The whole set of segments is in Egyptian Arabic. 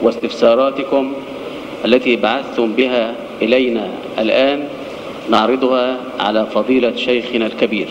واستفساراتكم التي بعثتم بها إلينا الآن نعرضها على فضيلة شيخنا الكبير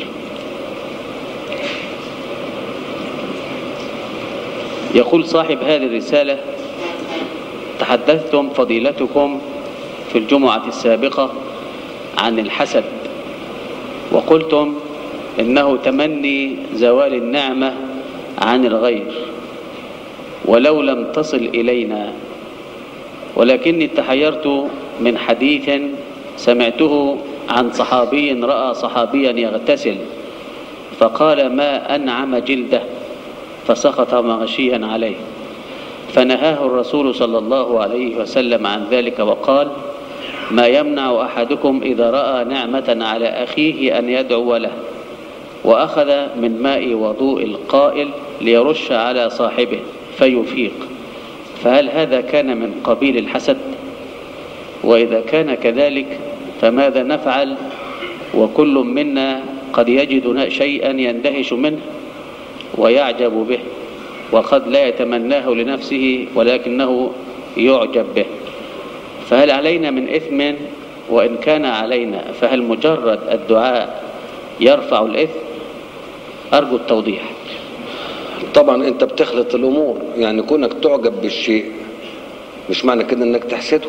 يقول صاحب هذه الرسالة تحدثتم فضيلتكم في الجمعة السابقة عن الحسد وقلتم إنه تمني زوال النعمة عن الغير ولو لم تصل إلينا ولكني تحيرت من حديث سمعته عن صحابي رأى صحابيا يغتسل فقال ما أنعم جلده فسقط مغشيا عليه فنهاه الرسول صلى الله عليه وسلم عن ذلك وقال ما يمنع أحدكم إذا رأى نعمة على أخيه أن يدعو له وأخذ من ماء وضوء القائل ليرش على صاحبه فيفيق فهل هذا كان من قبيل الحسد وإذا كان كذلك فماذا نفعل وكل منا قد يجد شيئا يندهش منه ويعجب به وقد لا يتمناه لنفسه ولكنه يعجب به فهل علينا من إثم وإن كان علينا فهل مجرد الدعاء يرفع الإثم أرجو التوضيح طبعا انت بتخلط الامور يعني كونك تعجب بالشيء مش معنى كده انك تحسده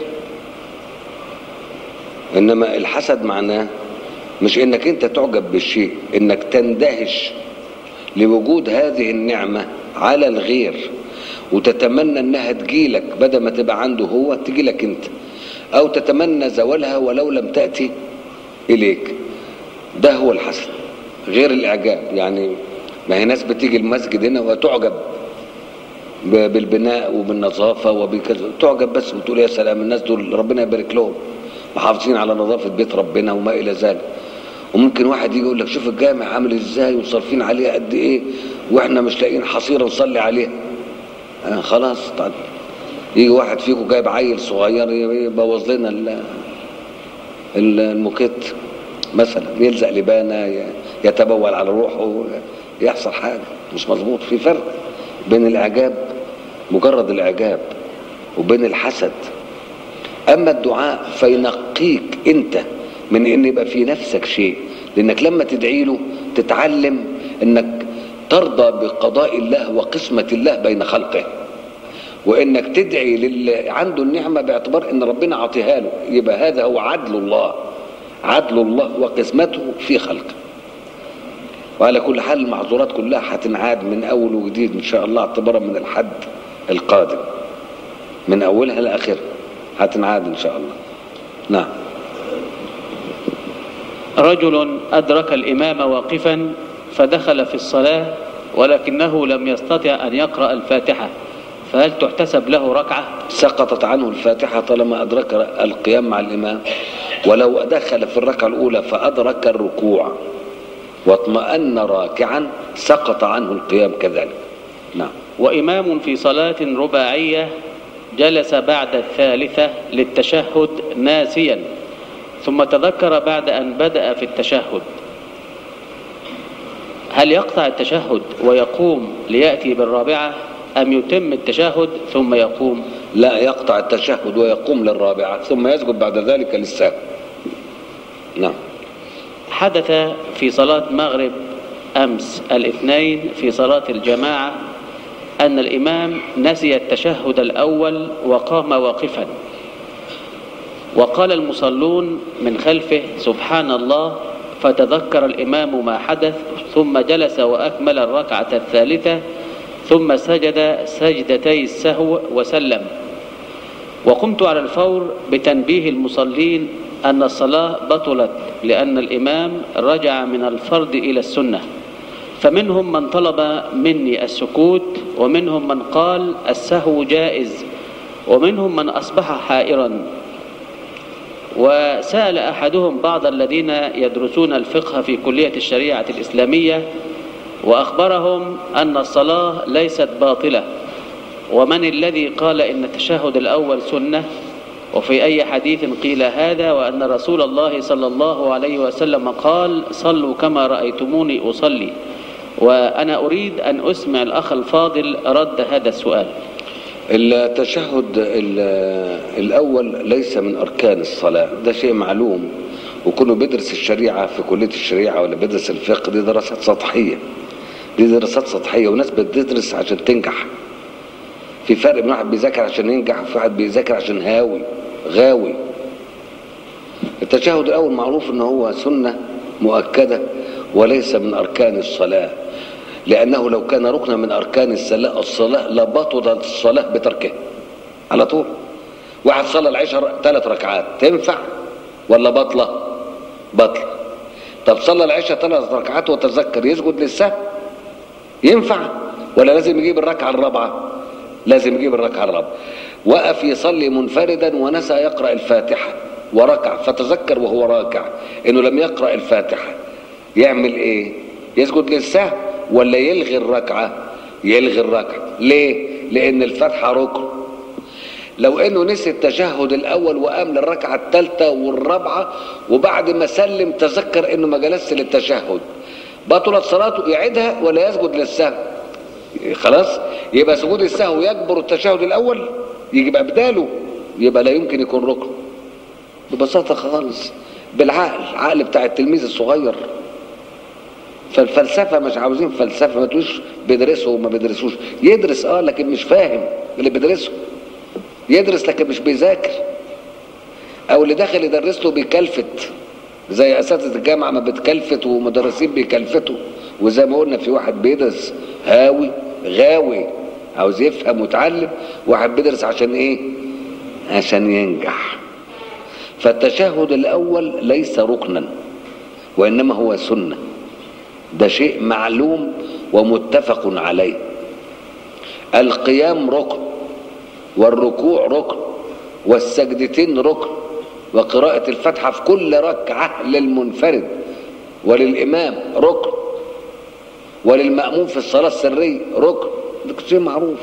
انما الحسد معناه مش انك انت تعجب بالشيء انك تندهش لوجود هذه النعمة على الغير وتتمنى انها تجيلك بدل ما تبقى عنده هو تجيلك انت او تتمنى زوالها ولو لم تأتي اليك ده هو الحسد غير الاعجاب يعني ما هي ناس بتيجي المسجد هنا وتعجب ب- بالبناء وبالنظافة وبكذا تعجب بس وتقول يا سلام الناس دول ربنا يبارك لهم محافظين على نظافة بيت ربنا وما إلى ذلك وممكن واحد يجي يقول لك شوف الجامع عامل ازاي وصارفين عليه قد ايه واحنا مش لاقيين حصيره نصلي عليها آه خلاص طيب يجي واحد فيكم جايب عيل صغير يبوظ لنا ال- ال- الموكيت مثلا يلزق لبانه ي- يتبول على روحه يحصل حاجه مش مظبوط في فرق بين الاعجاب مجرد الاعجاب وبين الحسد اما الدعاء فينقيك انت من ان يبقى في نفسك شيء لانك لما تدعي له تتعلم انك ترضى بقضاء الله وقسمة الله بين خلقه وانك تدعي للي عنده النعمة باعتبار ان ربنا عطيها له يبقى هذا هو عدل الله عدل الله وقسمته في خلقه وعلى كل حال المعذورات كلها هتنعاد من اول وجديد ان شاء الله اعتبارا من الحد القادم من اولها لاخرها هتنعاد ان شاء الله نعم رجل أدرك الإمام واقفا فدخل في الصلاة ولكنه لم يستطع أن يقرأ الفاتحة فهل تحتسب له ركعة سقطت عنه الفاتحة طالما أدرك القيام مع الإمام ولو دخل في الركعة الأولى فأدرك الركوع واطمأن راكعا سقط عنه القيام كذلك نعم وإمام في صلاة رباعية جلس بعد الثالثة للتشهد ناسيا ثم تذكر بعد أن بدأ في التشهد هل يقطع التشهد ويقوم ليأتي بالرابعة أم يتم التشهد ثم يقوم لا يقطع التشهد ويقوم للرابعة ثم يسجد بعد ذلك للسهو نعم حدث في صلاة مغرب أمس الاثنين في صلاة الجماعة أن الإمام نسي التشهد الأول وقام واقفا وقال المصلون من خلفه سبحان الله فتذكر الإمام ما حدث ثم جلس وأكمل الركعة الثالثة ثم سجد سجدتي السهو وسلم وقمت على الفور بتنبيه المصلين أن الصلاة بطلت لأن الإمام رجع من الفرض إلى السنة فمنهم من طلب مني السكوت ومنهم من قال السهو جائز ومنهم من أصبح حائرا وسأل أحدهم بعض الذين يدرسون الفقه في كلية الشريعة الإسلامية وأخبرهم أن الصلاة ليست باطلة ومن الذي قال إن التشهد الأول سنة وفي أي حديث قيل هذا وأن رسول الله صلى الله عليه وسلم قال صلوا كما رأيتموني أصلي وأنا أريد أن أسمع الأخ الفاضل رد هذا السؤال التشهد ال- الأول ليس من أركان الصلاة ده شيء معلوم وكونه بيدرس الشريعة في كلية الشريعة ولا بيدرس الفقه دي دراسات سطحية دي دراسات سطحية وناس بتدرس عشان تنجح في فرق بين واحد بيذاكر عشان ينجح وفي واحد بيذاكر عشان هاوي غاوي التشهد الأول معروف أنه هو سنة مؤكدة وليس من أركان الصلاة لأنه لو كان ركنا من أركان الصلاة الصلاة لبطلت الصلاة بتركه على طول واحد صلى العشاء ثلاث ركعات تنفع ولا بطلة بطلة طب صلى العشاء ثلاث ركعات وتذكر يسجد للسهو ينفع ولا لازم يجيب الركعة الرابعة لازم يجيب الركعة الرابعة وقف يصلي منفردا ونسى يقرأ الفاتحة وركع فتذكر وهو راكع انه لم يقرأ الفاتحة يعمل ايه يسجد للسهو ولا يلغي الركعة يلغي الركعة ليه لان الفاتحة ركن لو انه نسي التشهد الاول وقام للركعة الثالثة والرابعة وبعد ما سلم تذكر انه ما جلسش للتشهد بطلت صلاته يعيدها ولا يسجد للسهو خلاص يبقى سجود السهو يجبر التشهد الاول يجي بقى بداله يبقى لا يمكن يكون ركن ببساطة خالص بالعقل عقل بتاع التلميذ الصغير فالفلسفة مش عاوزين فلسفة ما تقولوش بيدرسوا وما بيدرسوش يدرس اه لكن مش فاهم اللي بيدرسه يدرس لكن مش بيذاكر او اللي داخل يدرس له بيكلفت زي اساتذه الجامعه ما بتكلفت ومدرسين بيكلفتوا وزي ما قلنا في واحد بيدرس هاوي غاوي عاوز يفهم ويتعلم واحد بيدرس عشان ايه عشان ينجح فالتشهد الاول ليس ركنا وانما هو سنه ده شيء معلوم ومتفق عليه القيام ركن والركوع ركن والسجدتين ركن وقراءة الفاتحة في كل ركعة للمنفرد وللإمام ركن وللمأموم في الصلاة السرية ركن ده شيء معروف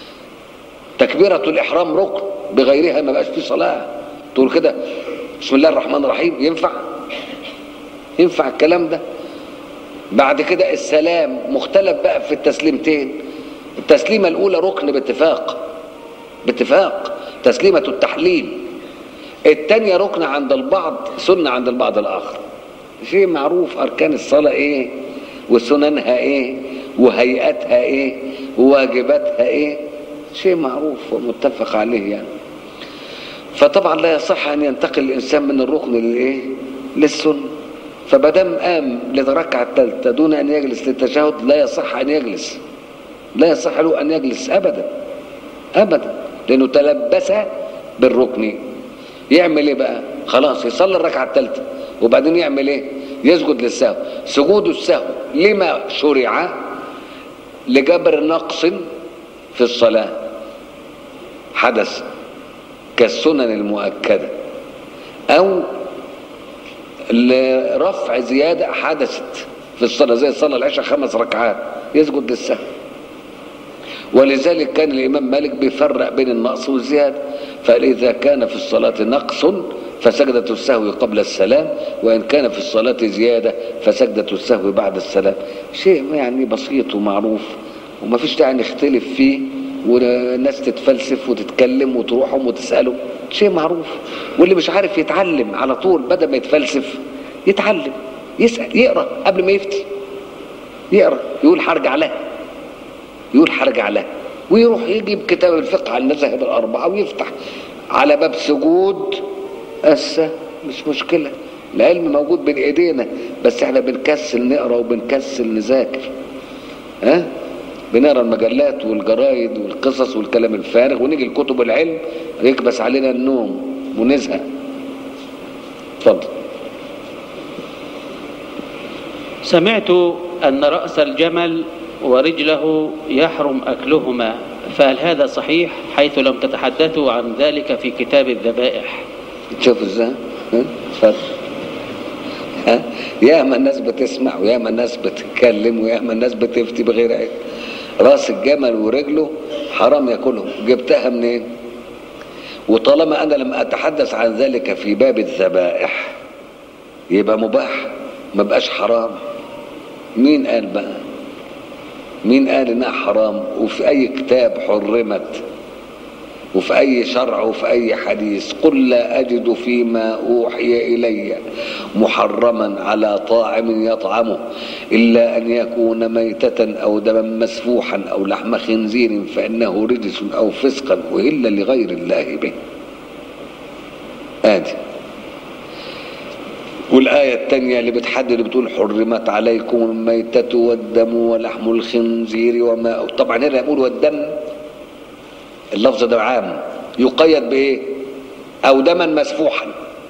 تكبيرة الإحرام ركن بغيرها ما بقاش فيه صلاة تقول كده بسم الله الرحمن الرحيم ينفع ينفع الكلام ده بعد كده السلام مختلف بقى في التسليمتين التسليمة الأولى ركن باتفاق باتفاق تسليمة التحليل التانية ركن عند البعض سنة عند البعض الآخر شيء معروف أركان الصلاة إيه وسننها إيه وهيئتها إيه وواجباتها إيه شيء معروف ومتفق عليه يعني فطبعا لا يصح أن ينتقل الإنسان من الركن للإيه للسنة فمادام قام للركعة الثالثة دون أن يجلس للتشهد لا يصح أن يجلس لا يصح له أن يجلس أبدا أبدا لأنه تلبس بالركن يعمل إيه بقى خلاص يصلي الركعة الثالثة وبعدين يعمل إيه يسجد للسهو سجود السهو لما شرع لجبر نقص في الصلاة حدث كالسنن المؤكدة أو لرفع زيادة حدثت في الصلاة زي الصلاة العشاء خمس ركعات يسجد للسهو ولذلك كان الإمام مالك بيفرق بين النقص والزيادة فقال إذا كان في الصلاة نقص فسجدة السهو قبل السلام وإن كان في الصلاة زيادة فسجدة السهو بعد السلام شيء يعني بسيط ومعروف وما فيش داعي نختلف فيه والناس تتفلسف وتتكلم وتروحهم وتسألهم شيء معروف واللي مش عارف يتعلم على طول بدل ما يتفلسف يتعلم يسأل يقرأ قبل ما يفتي يقرأ يقول هرجع لها يقول هرجع لها ويروح يجيب كتاب الفقه على المذاهب الأربعة ويفتح على باب سجود أسا مش مشكلة العلم موجود بين ايدينا بس احنا بنكسل نقرا وبنكسل نذاكر ها بنقرا المجلات والجرايد والقصص والكلام الفارغ ونيجي لكتب العلم يكبس علينا النوم ونزهق اتفضل سمعت أن رأس الجمل ورجله يحرم أكلهما فهل هذا صحيح حيث لم تتحدثوا عن ذلك في كتاب الذبائح تشوف ازاي ها؟ اتفضل ها ياما الناس بتسمع وياما الناس بتتكلم وياما الناس بتفتي بغير علم راس الجمل ورجله حرام ياكلهم جبتها منين وطالما انا لم اتحدث عن ذلك في باب الذبائح يبقى مباح ما بقاش حرام مين قال بقى مين قال انها حرام وفي اي كتاب حرمت وفي أي شرع وفي أي حديث قل لا أجد فيما أوحي إلي محرما على طاعم يطعمه إلا أن يكون ميتة أو دما مسفوحا أو لحم خنزير فإنه رجس أو فسقا وإلا لغير الله به آدي والآية الثانية اللي بتحدد بتقول حرمت عليكم الميتة والدم ولحم الخنزير وما طبعا هنا يقول والدم اللفظ ده عام يقيد بايه او دما مسفوحا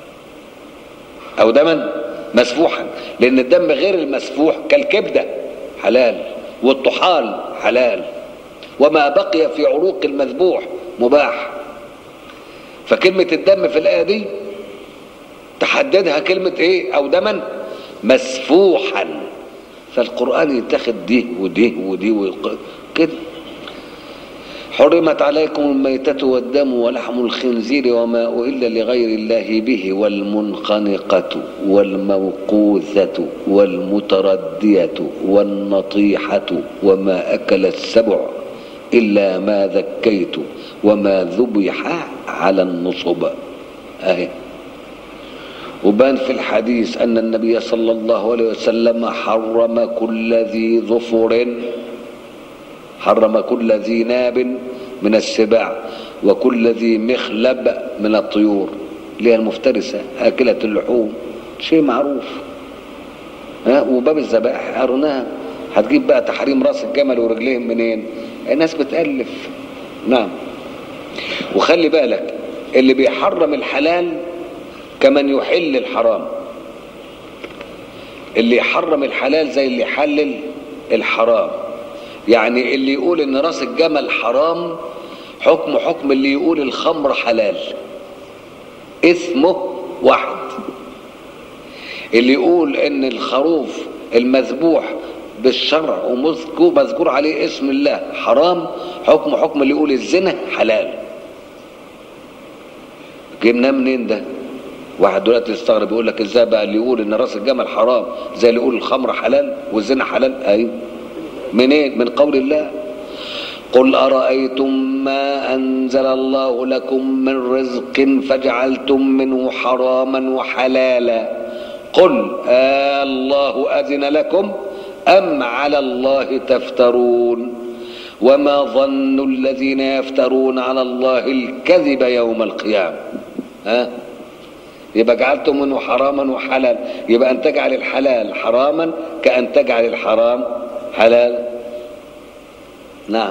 او دما مسفوحا لان الدم غير المسفوح كالكبده حلال والطحال حلال وما بقي في عروق المذبوح مباح فكلمة الدم في الآية دي تحددها كلمة ايه او دما مسفوحا فالقرآن يتخذ دي ودي ودي كده حرمت عليكم الميتة والدم ولحم الخنزير وما أهل لغير الله به والمنخنقة والموقوذة والمتردية والنطيحة وما أكل السبع إلا ما ذكيت وما ذبح على النصب أهي وبان في الحديث أن النبي صلى الله عليه وسلم حرم كل ذي ظفر حرم كل ذي ناب من السباع وكل ذي مخلب من الطيور اللي هي المفترسة آكلة اللحوم شيء معروف ها وباب الذبائح قرناها هتجيب بقى تحريم راس الجمل ورجليهم منين الناس بتألف نعم وخلي بالك اللي بيحرم الحلال كمن يحل الحرام اللي يحرم الحلال زي اللي يحلل الحرام يعني اللي يقول ان راس الجمل حرام حكم حكم اللي يقول الخمر حلال اسمه واحد اللي يقول ان الخروف المذبوح بالشرع ومذكور مذكور عليه اسم الله حرام حكم حكم اللي يقول الزنا حلال جبناه منين ده واحد دلوقتي يستغرب يقول لك ازاي بقى اللي يقول ان راس الجمل حرام زي اللي يقول الخمر حلال والزنا حلال ايوه منين من قول الله قل أرأيتم ما أنزل الله لكم من رزق فجعلتم منه حراما وحلالا قل آه الله أذن لكم أم على الله تفترون وما ظن الذين يفترون على الله الكذب يوم القيامة ها يبقى جعلتم منه حراما وحلال يبقى أن تجعل الحلال حراما كأن تجعل الحرام حلال نعم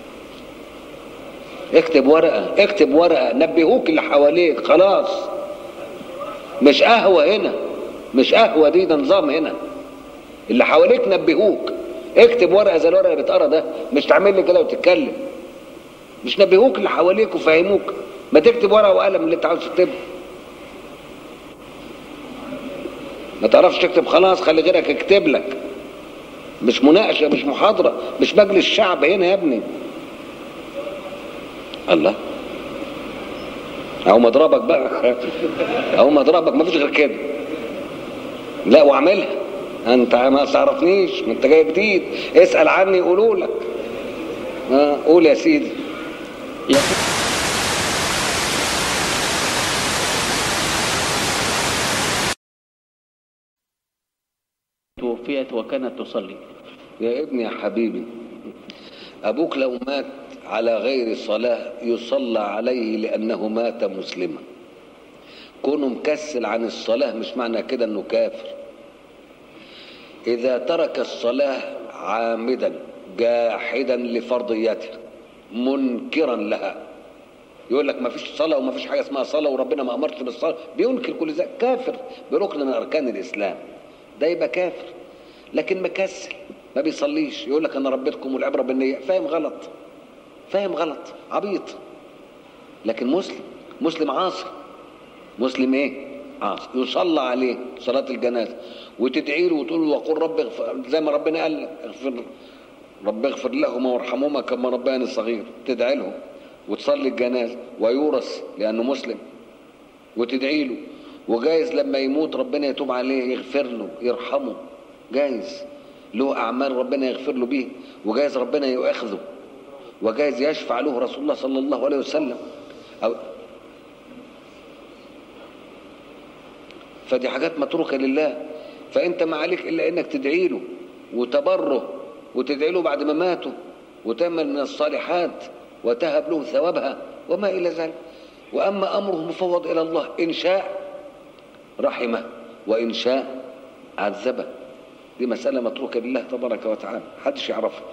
اكتب ورقة اكتب ورقة نبهوك اللي حواليك خلاص مش قهوة هنا مش قهوة دي ده نظام هنا اللي حواليك نبهوك اكتب ورقة زي الورقة اللي بتقرا ده مش تعمل لي كده وتتكلم مش نبهوك اللي حواليك وفهموك ما تكتب ورقة وقلم اللي انت عاوز تكتبه ما تعرفش تكتب خلاص خلي غيرك يكتب لك مش مناقشة مش محاضرة مش مجلس شعب هنا يا ابني الله اهو مضربك بقى اهو مضربك مفيش غير كده لا واعملها انت ما تعرفنيش ما انت جاي جديد اسال عني يقولوا لك اه قول يا سيدي توفيت وكانت تصلي يا ابني يا حبيبي ابوك لو مات على غير صلاة يصلى عليه لأنه مات مسلما كونه مكسل عن الصلاة مش معنى كده أنه كافر إذا ترك الصلاة عامدا جاحدا لفرضيتها منكرا لها يقول لك ما فيش صلاة وما فيش حاجة اسمها صلاة وربنا ما أمرش بالصلاة بينكر كل ذلك كافر بركن من أركان الإسلام ده يبقى كافر لكن مكسل ما بيصليش يقول لك أنا ربيتكم والعبرة بالنية فاهم غلط فاهم غلط عبيط لكن مسلم مسلم عاصي مسلم ايه عاصي يصلى عليه صلاة الجنازة وتدعي له وتقول له وقل رب اغفر زي ما ربنا قال اغفر رب اغفر لهما وارحمهما كما ربياني صغير تدعي لهم وتصلي الجنازة ويورث لأنه مسلم وتدعي له وجايز لما يموت ربنا يتوب عليه يغفر له يرحمه جايز له أعمال ربنا يغفر له بيه وجايز ربنا يؤاخذه وجايز يشفع له رسول الله صلى الله عليه وسلم أو فدي حاجات متروكة لله فأنت ما عليك إلا إنك تدعي له وتبره وتدعي له بعد ما ماتوا وتعمل من الصالحات وتهب له ثوابها وما إلى ذلك وأما أمره مفوض إلى الله إن شاء رحمه وإن شاء عذبه دي مسألة متروكة لله تبارك وتعالى محدش يعرفها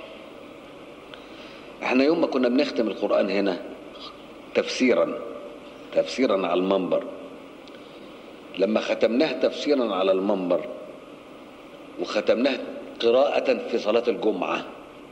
احنا يوم ما كنا بنختم القرآن هنا تفسيرا تفسيرا على المنبر لما ختمناه تفسيرا على المنبر وختمناه قراءة في صلاة الجمعة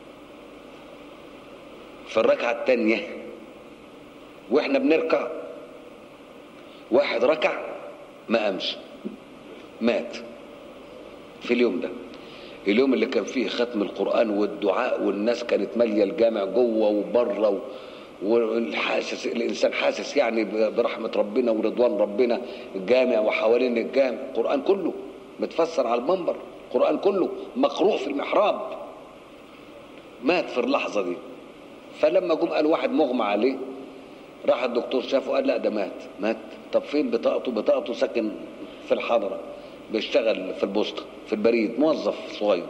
في الركعة الثانية واحنا بنركع واحد ركع ما قامش مات في اليوم ده اليوم اللي كان فيه ختم القرآن والدعاء والناس كانت مالية الجامع جوه وبره و... والحاسس الانسان حاسس يعني برحمه ربنا ورضوان ربنا الجامع وحوالين الجامع القران كله متفسر على المنبر القران كله مقروء في المحراب مات في اللحظه دي فلما جم قال واحد مغمى عليه راح الدكتور شافه قال لا ده مات مات طب فين بطاقته بطاقته ساكن في الحضره بيشتغل في البوسطه في البريد موظف صغير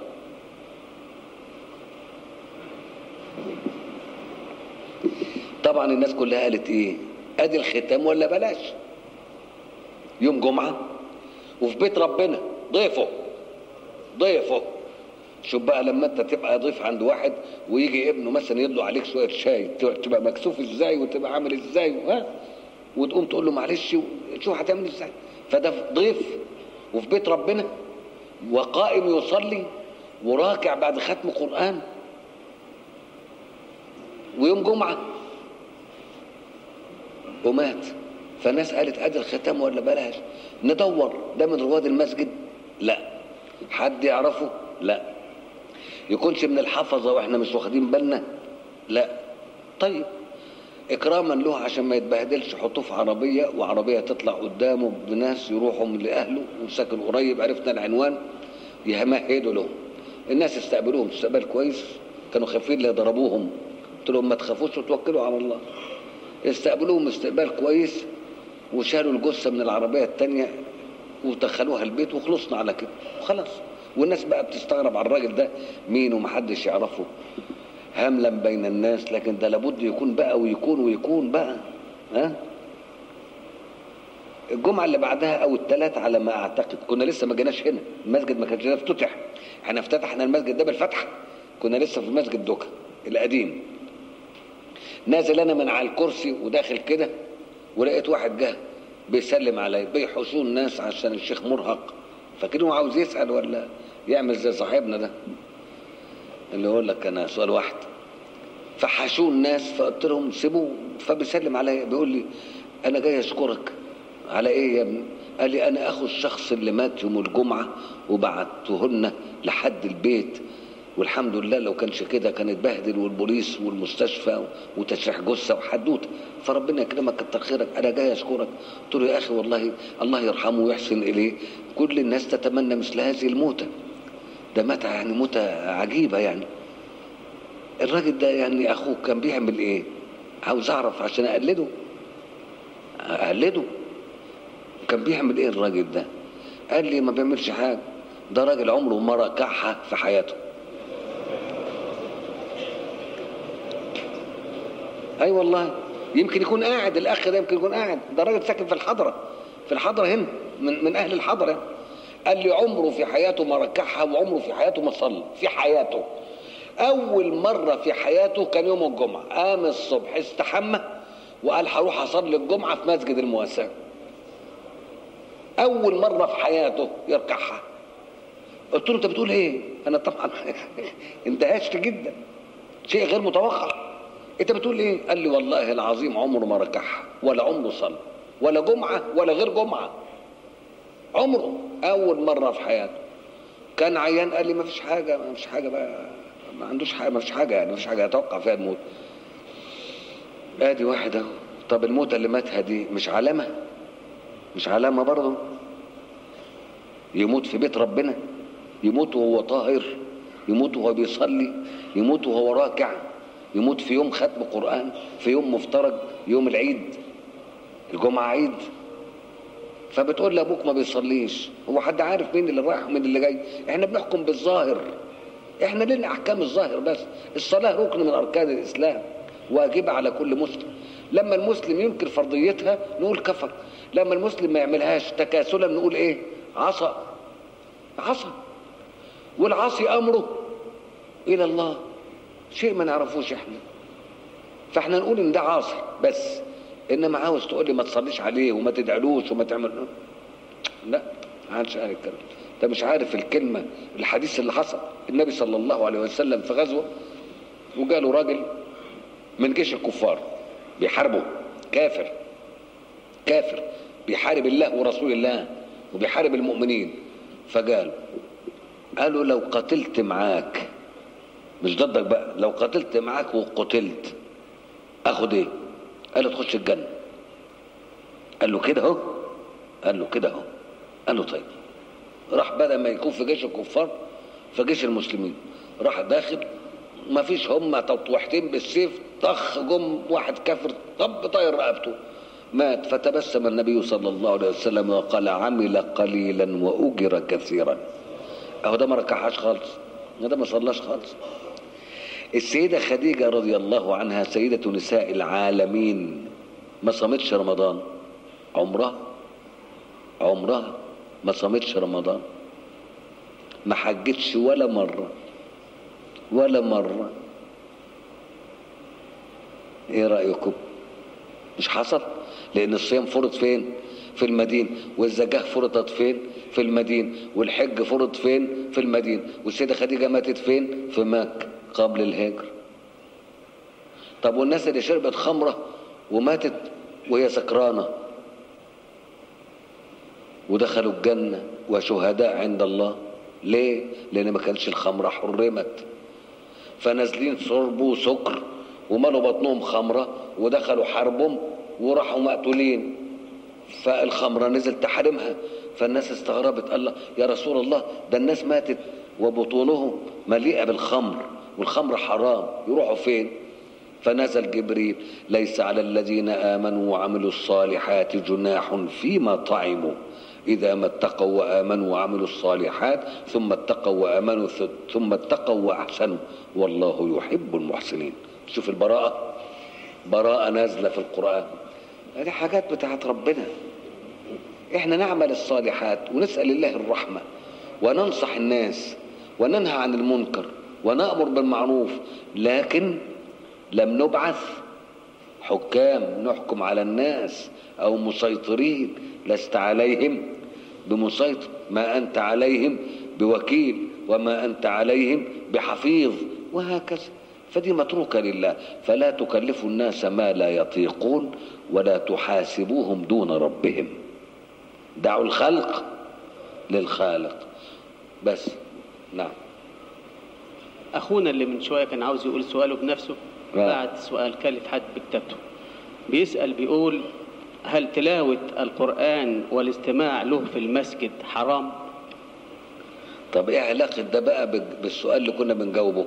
طبعا الناس كلها قالت ايه ادي الختام ولا بلاش يوم جمعة وفي بيت ربنا ضيفه ضيفه شوف بقى لما انت تبقى ضيف عند واحد ويجي ابنه مثلا يدلو عليك شويه شاي تبقى مكسوف ازاي وتبقى عامل ازاي ها وتقوم تقول له معلش شوف هتعمل ازاي فده ضيف وفي بيت ربنا وقائم يصلي وراكع بعد ختم قران ويوم جمعه ومات فالناس قالت ادي الختام ولا بلاش ندور ده من رواد المسجد لا حد يعرفه لا يكونش من الحفظة واحنا مش واخدين بالنا لا طيب اكراما له عشان ما يتبهدلش حطوه في عربيه وعربيه تطلع قدامه بناس يروحوا لاهله وساكن قريب عرفنا العنوان يمهدوا له الناس استقبلوهم استقبال كويس كانوا خايفين لا يضربوهم قلت لهم ما تخافوش وتوكلوا على الله استقبلوهم استقبال كويس وشالوا الجثة من العربية التانية ودخلوها البيت وخلصنا على كده وخلاص والناس بقى بتستغرب على الراجل ده مين ومحدش يعرفه هملا بين الناس لكن ده لابد يكون بقى ويكون ويكون بقى ها الجمعة اللي بعدها أو الثلاث على ما أعتقد كنا لسه ما جيناش هنا المسجد ما كانش افتتح احنا افتتحنا المسجد ده بالفتح كنا لسه في مسجد دوكا القديم نازل انا من على الكرسي وداخل كده ولقيت واحد جه بيسلم عليا بيحوشوا الناس عشان الشيخ مرهق فكده عاوز يسال ولا يعمل زي صاحبنا ده اللي يقول لك انا سؤال واحد فحشوا الناس فقلت لهم سيبوه فبيسلم عليا بيقول لي انا جاي اشكرك على ايه يا ابني قال لي انا اخو الشخص اللي مات يوم الجمعه وبعته لنا لحد البيت والحمد لله لو كانش كده كان اتبهدل والبوليس والمستشفى وتشريح جثه وحدوته فربنا يكرمك كتر خيرك انا جاي اشكرك قلت له يا اخي والله الله يرحمه ويحسن اليه كل الناس تتمنى مثل هذه الموتة ده مات يعني موتة عجيبة يعني الراجل ده يعني اخوك كان بيعمل ايه عاوز اعرف عشان اقلده اقلده كان بيعمل ايه الراجل ده قال لي ما بيعملش حاجة ده راجل عمره ما ركعها في حياته اي أيوة والله يمكن يكون قاعد الاخ ده يمكن يكون قاعد ده راجل ساكن في الحضره في الحضره هنا من من اهل الحضره قال لي عمره في حياته ما ركعها وعمره في حياته ما صلى في حياته اول مره في حياته كان يوم الجمعه قام الصبح استحمى وقال هروح اصلي الجمعه في مسجد المواساه اول مره في حياته يركعها قلت له انت بتقول ايه انا طبعا اندهشت جدا شيء غير متوقع انت بتقول ايه قال لي والله العظيم عمره ما ركعها ولا عمره صلى ولا جمعه ولا غير جمعه عمره اول مره في حياته كان عيان قال لي ما فيش حاجه ما فيش حاجه بقى ما عندوش حاجه ما فيش حاجه يعني ما فيش حاجه يتوقع فيها الموت ادي واحد اهو طب الموتة اللي ماتها دي مش علامه مش علامه برضه يموت في بيت ربنا يموت وهو طاهر يموت وهو بيصلي يموت وهو راكع يموت في يوم ختم قرآن في يوم مفترج يوم العيد الجمعة عيد فبتقول لابوك ما بيصليش هو حد عارف مين اللي رايح ومين اللي جاي احنا بنحكم بالظاهر احنا لنا احكام الظاهر بس الصلاة ركن من اركان الاسلام واجبة على كل مسلم لما المسلم ينكر فرضيتها نقول كفر لما المسلم ما يعملهاش تكاسلا نقول ايه عصى عصى والعاصي امره الى الله شيء ما نعرفوش احنا فاحنا نقول ان ده عاصي بس انما عاوز تقول لي ما تصليش عليه وما تدعلوش وما تعمل لا ما عادش قال الكلام انت مش عارف الكلمه الحديث اللي حصل النبي صلى الله عليه وسلم في غزوه وجاله راجل من جيش الكفار بيحاربه كافر كافر بيحارب الله ورسول الله وبيحارب المؤمنين فقال قالوا لو قتلت معاك مش ضدك بقى لو قتلت معاك وقتلت اخد ايه قال له تخش الجنه قال له كده اهو قال له كده اهو قال له طيب راح بدل ما يكون في جيش الكفار في جيش المسلمين راح داخل ما فيش هم تطوحتين بالسيف طخ جم واحد كافر طب طاير رقبته مات فتبسم النبي صلى الله عليه وسلم وقال عمل قليلا واجر كثيرا اهو ده ما ركعهاش خالص ده ما صلاش خالص السيدة خديجة رضي الله عنها سيدة نساء العالمين ما صامتش رمضان عمرها عمرها ما صامتش رمضان ما حجتش ولا مرة ولا مرة ايه رأيكم مش حصل لان الصيام فرض فين في المدينة والزكاة فرضت فين في المدينة والحج فرض فين في المدينة والسيدة خديجة ماتت فين في مكة قبل الهجر طب والناس اللي شربت خمرة وماتت وهي سكرانة ودخلوا الجنة وشهداء عند الله ليه لان ما كانش الخمرة حرمت فنازلين شربوا سكر وملوا بطنهم خمرة ودخلوا حربهم وراحوا مقتولين فالخمرة نزل تحرمها فالناس استغربت الله يا رسول الله ده الناس ماتت وبطونهم مليئة بالخمر والخمر حرام يروحوا فين فنزل جبريل ليس على الذين آمنوا وعملوا الصالحات جناح فيما طعموا إذا ما اتقوا وآمنوا وعملوا الصالحات ثم اتقوا وآمنوا ثم اتقوا وأحسنوا والله يحب المحسنين شوف البراءة براءة نازلة في القرآن هذه حاجات بتاعت ربنا احنا نعمل الصالحات ونسأل الله الرحمة وننصح الناس وننهى عن المنكر ونأمر بالمعروف لكن لم نبعث حكام نحكم على الناس او مسيطرين لست عليهم بمسيطر ما انت عليهم بوكيل وما انت عليهم بحفيظ وهكذا فدي متروكة لله فلا تكلفوا الناس ما لا يطيقون ولا تحاسبوهم دون ربهم دعوا الخلق للخالق بس نعم اخونا اللي من شويه كان عاوز يقول سؤاله بنفسه آه. بعد سؤال كلف حد بكتابته بيسال بيقول هل تلاوه القران والاستماع له في المسجد حرام طب ايه علاقة ده بقى بال- بالسؤال اللي كنا بنجاوبه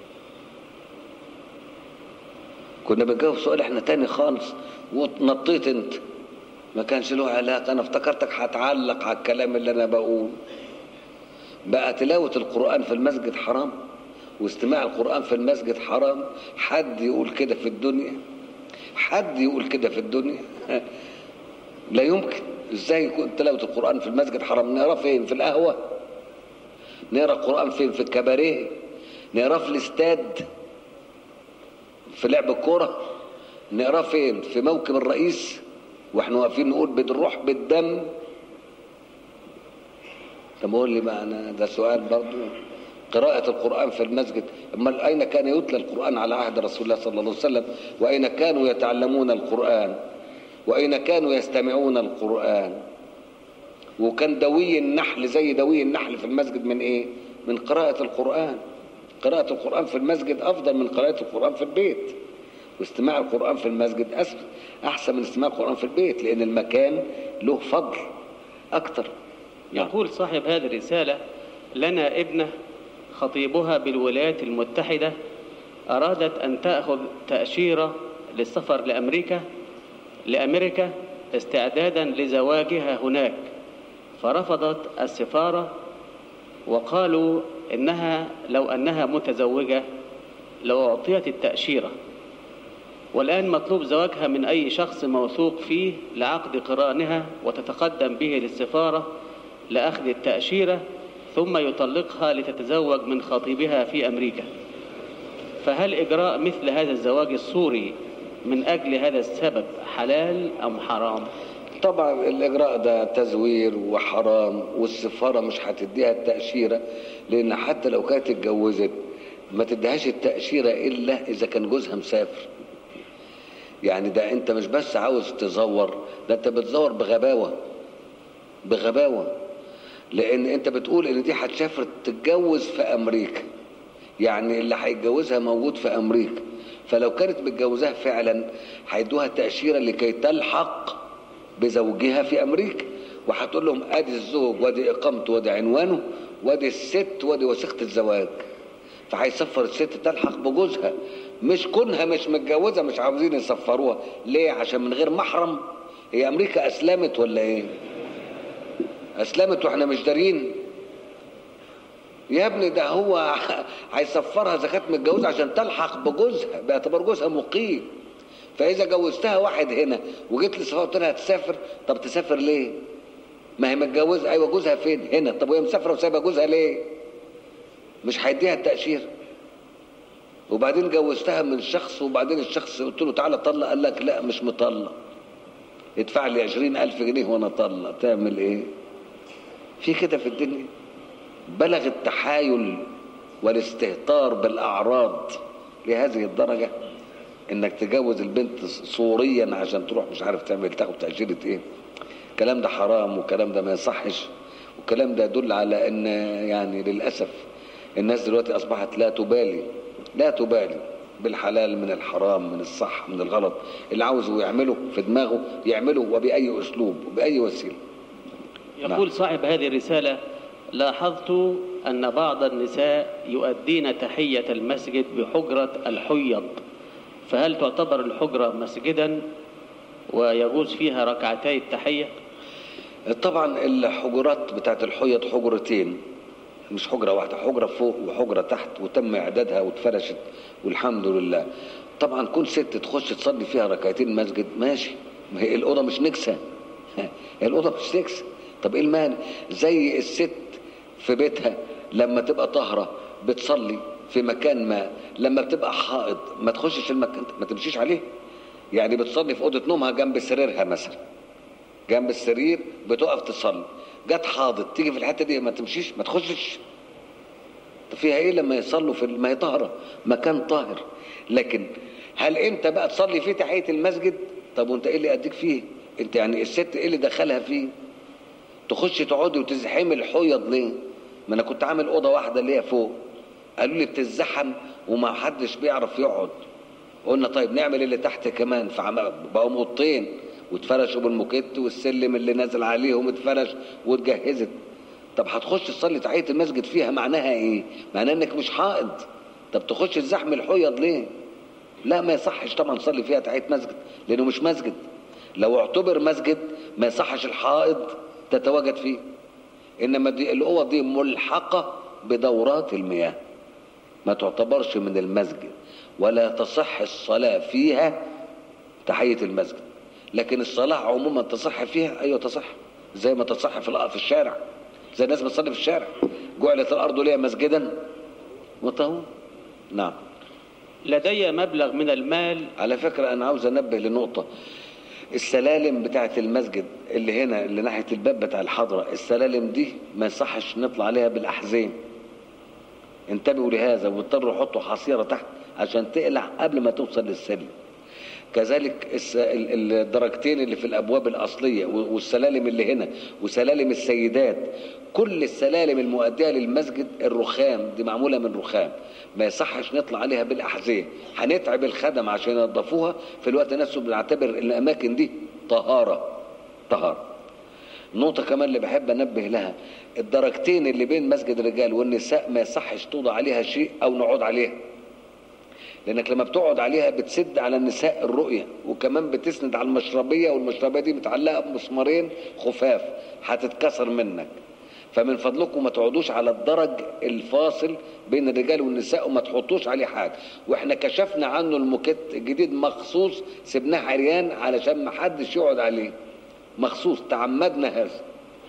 كنا بنجاوب سؤال احنا تاني خالص ونطيت انت ما كانش له علاقة انا افتكرتك هتعلق على الكلام اللي انا بقول بقى تلاوة القرآن في المسجد حرام واستماع القرآن في المسجد حرام حد يقول كده في الدنيا حد يقول كده في الدنيا لا يمكن ازاي يكون تلاوة القرآن في المسجد حرام نقرا فين في القهوة نقرا القرآن فين في الكباريه نقراه في الاستاد في لعب الكورة نقراه فين في موكب الرئيس واحنا واقفين نقول بالروح بالدم طب قول لي بقى انا ده سؤال برضو قراءة القرآن في المسجد أما أين كان يتلى القرآن على عهد رسول الله صلى الله عليه وسلم وأين كانوا يتعلمون القرآن وأين كانوا يستمعون القرآن وكان دوي النحل زي دوي النحل في المسجد من ايه من قراءة القرآن قراءة القرآن في المسجد أفضل من قراءة القرآن في البيت واستماع القرآن في المسجد أس- أحسن من استماع القرآن في البيت لأن المكان له فضل أكتر يقول صاحب هذه الرسالة لنا ابنة خطيبها بالولايات المتحدة أرادت أن تأخذ تأشيرة للسفر لأمريكا لأمريكا استعدادا لزواجها هناك فرفضت السفارة وقالوا إنها لو أنها متزوجة لو أعطيت التأشيرة والآن مطلوب زواجها من أي شخص موثوق فيه لعقد قرانها وتتقدم به للسفارة لأخذ التأشيرة ثم يطلقها لتتزوج من خطيبها في أمريكا فهل إجراء مثل هذا الزواج الصوري من أجل هذا السبب حلال أم حرام؟ طبعا الإجراء ده تزوير وحرام والسفارة مش هتديها التأشيرة لأن حتى لو كانت اتجوزت ما تديهاش التأشيرة إلا إذا كان جوزها مسافر يعني ده أنت مش بس عاوز تزور ده أنت بتزور بغباوة بغباوة لأن أنت بتقول إن دي هتسافر تتجوز في أمريكا يعني اللي هيتجوزها موجود في أمريكا فلو كانت متجوزاها فعلا هيدوها تأشيرة لكي تلحق بزوجها في امريكا وهتقول لهم ادي الزوج وادي اقامته وادي عنوانه وادي الست وادي وثيقه الزواج فهيسفر الست تلحق بجوزها مش كونها مش متجوزه مش عاوزين يسفروها ليه عشان من غير محرم هي امريكا اسلمت ولا ايه اسلمت واحنا مش دارين يا ابني ده هو هيسفرها اذا كانت متجوزه عشان تلحق بجوزها باعتبار جوزها مقيم فاذا جوزتها واحد هنا وجيت لي صفاء قلت لها هتسافر طب تسافر ليه ما هي متجوزه ايوه جوزها فين هنا طب وهي مسافره وسايبه جوزها ليه مش هيديها التاشيره وبعدين جوزتها من شخص وبعدين الشخص قلت له تعالى طلق قال لك لا مش مطلق ادفع لي عشرين ألف جنيه وانا طلق تعمل ايه في كده في الدنيا بلغ التحايل والاستهتار بالاعراض لهذه الدرجه انك تجوز البنت صوريا عشان تروح مش عارف تعمل تاخد تأشيرة ايه الكلام ده حرام والكلام ده ما يصحش والكلام ده يدل على ان يعني للأسف الناس دلوقتي اصبحت لا تبالي لا تبالي بالحلال من الحرام من الصح من الغلط اللي عاوزه يعمله في دماغه يعمله وبأي اسلوب وبأي وسيله يقول صاحب هذه الرسالة لاحظت أن بعض النساء يؤدين تحية المسجد بحجرة الحيض فهل تعتبر الحجرة مسجدا ويجوز فيها ركعتي التحية طبعا الحجرات بتاعت الحيض حجرتين مش حجرة واحدة حجرة فوق وحجرة تحت وتم إعدادها واتفرشت والحمد لله طبعا كل ست تخش تصلي فيها ركعتين مسجد ماشي ما هي الأوضة مش نكسة هي الأوضة مش نكسة طب إيه المانع زي الست في بيتها لما تبقى طاهرة بتصلي في مكان ما لما بتبقى حائض ما تخشش المكان ما تمشيش عليه يعني بتصلي في اوضه نومها جنب سريرها مثلا جنب السرير بتقف تصلي جت حاضت تيجي في الحته دي ما تمشيش ما تخشش فيها ايه لما يصلوا في ما هي طاهره مكان طاهر لكن هل انت بقى تصلي فيه تحيه المسجد طب وانت ايه اللي اديك فيه انت يعني الست ايه اللي دخلها فيه تخش تقعدي وتزحمي الحيض ليه ما انا كنت عامل اوضه واحده اللي هي فوق قالوا لي بتزحم وما حدش بيعرف يقعد قلنا طيب نعمل اللي تحت كمان بقوا اوضتين واتفرشوا بالموكيت والسلم اللي نازل عليهم اتفرش واتجهزت طب هتخش تصلي تحيه المسجد فيها معناها ايه معناها انك مش حائض طب تخش الزحم الحيض ليه لا ما يصحش طبعا تصلي فيها تحيه مسجد لانه مش مسجد لو اعتبر مسجد ما يصحش الحائض تتواجد فيه انما دي الاوض دي ملحقه بدورات المياه ما تعتبرش من المسجد ولا تصح الصلاة فيها تحية المسجد لكن الصلاة عموما تصح فيها أيوة تصح زي ما تصح في في الشارع زي الناس بتصلي في الشارع جعلت الأرض ليها مسجدا وطهور نعم لدي مبلغ من المال على فكرة أنا عاوز أنبه لنقطة السلالم بتاعة المسجد اللي هنا اللي ناحية الباب بتاع الحضرة السلالم دي ما يصحش نطلع عليها بالأحزين انتبهوا لهذا واضطروا يحطوا حصيره تحت عشان تقلع قبل ما توصل للسلم كذلك الدرجتين اللي في الابواب الاصليه والسلالم اللي هنا وسلالم السيدات كل السلالم المؤديه للمسجد الرخام دي معموله من رخام ما يصحش نطلع عليها بالاحذيه هنتعب الخدم عشان ينظفوها في الوقت نفسه بنعتبر الاماكن دي طهاره طهاره نقطة كمان اللي بحب انبه لها الدرجتين اللي بين مسجد الرجال والنساء ما يصحش توضع عليها شيء او نقعد عليها لانك لما بتقعد عليها بتسد على النساء الرؤيه وكمان بتسند على المشربيه والمشربيه دي متعلقه بمسمارين خفاف هتتكسر منك فمن فضلكم ما تقعدوش على الدرج الفاصل بين الرجال والنساء وما تحطوش عليه حاجه واحنا كشفنا عنه الموكيت الجديد مخصوص سبناه عريان علشان ما حدش يقعد عليه مخصوص تعمدنا هذا